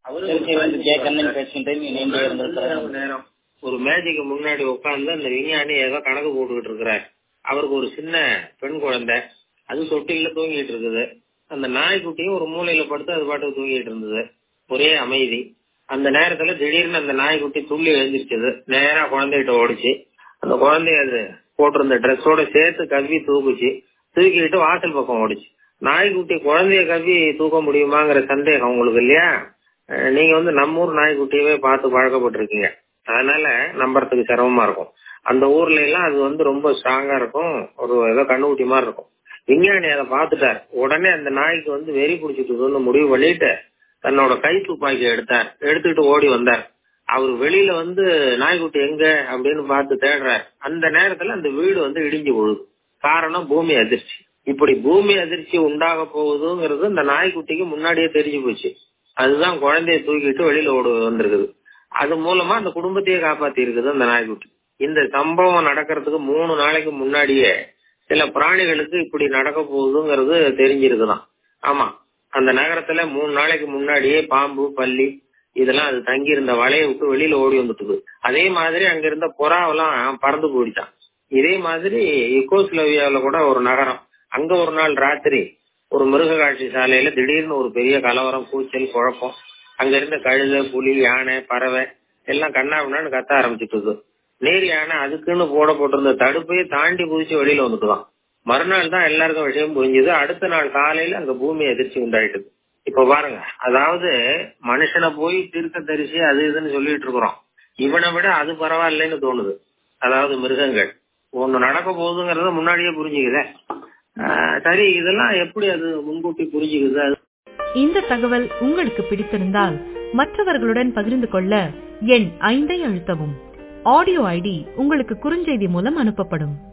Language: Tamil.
திருச்சியிலிருந்து கே கண்ணன் பேசுகின்றேன் இணைந்தே ஒரு இருந்திருக்கிறார் நேரம் ஒரு மேஜைக்கு முன்னாடி உட்கார்ந்து அந்த விஞ்ஞானி ஏதோ கணக்கு போட்டுக்கிட்டு இருக்கிறார் அவருக்கு ஒரு சின்ன பெண் குழந்தை அது தொட்டில தூங்கிட்டு இருக்குது அந்த நாய்க்குட்டியும் ஒரு மூலையில படுத்து அது பாட்டுக்கு தூங்கிட்டு இருந்தது ஒரே அமைதி அந்த நேரத்துல திடீர்னு அந்த நாய்க்குட்டி துள்ளி எழுந்திருச்சது நேரா குழந்தைகிட்ட ஓடிச்சு அந்த குழந்தைய அது போட்டிருந்த ட்ரெஸ்ஸோட சேர்த்து கவ்வி தூக்குச்சு தூக்கிட்டு வாசல் பக்கம் ஓடிச்சு நாய்க்குட்டி குழந்தைய கவ்வி தூக்க முடியுமாங்கிற சந்தேகம் உங்களுக்கு இல்லையா அஹ் நீங்க வந்து நம்ம ஊர் நாய்க்குட்டியவே பார்த்து பழக்கப்பட்டிருக்கீங்க அதனால நம்புறதுக்கு சிரமமா இருக்கும் அந்த ஊர்ல எல்லாம் அது வந்து ரொம்ப ஸ்ட்ராங்கா இருக்கும் ஒரு ஏதோ கண்ணுக்குட்டி மாதிரி இருக்கும் விஞ்ஞானி அதை பார்த்துட்டார் உடனே அந்த நாய்க்கு வந்து வெறி பிடிச்சிட்டு முடிவு பண்ணிட்டு தன்னோட கை துப்பாக்கி எடுத்தார் எடுத்துக்கிட்டு ஓடி வந்தார் அவர் வெளியில வந்து நாய்க்குட்டி எங்க அப்படின்னு பார்த்து தேடுறார் அந்த நேரத்துல அந்த வீடு வந்து இடிஞ்சு விழுது காரணம் பூமி அதிர்ச்சி இப்படி பூமி அதிர்ச்சி உண்டாக போகுதுங்கிறது இந்த நாய்க்குட்டிக்கு முன்னாடியே தெரிஞ்சு போச்சு அதுதான் குழந்தைய தூக்கிட்டு வெளியில ஓடு வந்திருக்குது அது மூலமா அந்த குடும்பத்தையே காப்பாத்தி இருக்குது அந்த நாய்க்குட்டி இந்த சம்பவம் நடக்கிறதுக்கு மூணு நாளைக்கு முன்னாடியே சில பிராணிகளுக்கு இப்படி நடக்க போகுதுங்கிறது தெரிஞ்சிருக்குதான் ஆமா அந்த நகரத்துல மூணு நாளைக்கு முன்னாடியே பாம்பு பல்லி இதெல்லாம் அது தங்கி இருந்த வலையை விட்டு வெளியில ஓடி வந்துட்டுது அதே மாதிரி அங்க இருந்த புறாவெல்லாம் பறந்து போயிடுச்சான் இதே மாதிரி யுகோஸ்லோவியாவில் கூட ஒரு நகரம் அங்க ஒரு நாள் ராத்திரி ஒரு மிருக காட்சி சாலையில திடீர்னு ஒரு பெரிய கலவரம் கூச்சல் குழப்பம் அங்க இருந்த கழுதை புலி யானை பறவை எல்லாம் கண்ணாபின்னான்னு கத்த ஆரம்பிச்சுட்டு நேர் யானை அதுக்குன்னு போடப்பட்டிருந்த தடுப்பையே தாண்டி குதிச்சு வெளியில வந்துட்டுதான் மறுநாள் தான் எல்லாருக்கும் விஷயம் புரிஞ்சுது அடுத்த நாள் காலையில அங்க பூமி அதிர்ச்சி உண்டாயிட்டுது இப்ப பாருங்க அதாவது மனுஷனை போய் தீர்க்க தரிசி அது இதுன்னு சொல்லிட்டு இருக்கிறோம் இவனை விட அது பரவாயில்லைன்னு தோணுது அதாவது மிருகங்கள் ஒண்ணு நடக்க போகுதுங்கிறத முன்னாடியே புரிஞ்சுக்குதே ஆஹ் சரி இதெல்லாம் எப்படி அது முன்கூட்டி புரிஞ்சுக்குது அது இந்த தகவல் உங்களுக்கு பிடித்திருந்தால் மற்றவர்களுடன் பகிர்ந்து கொள்ள எண் ஐந்தை அழுத்தவும் ஆடியோ ஐடி உங்களுக்கு குறுஞ்செய்தி மூலம் அனுப்பப்படும்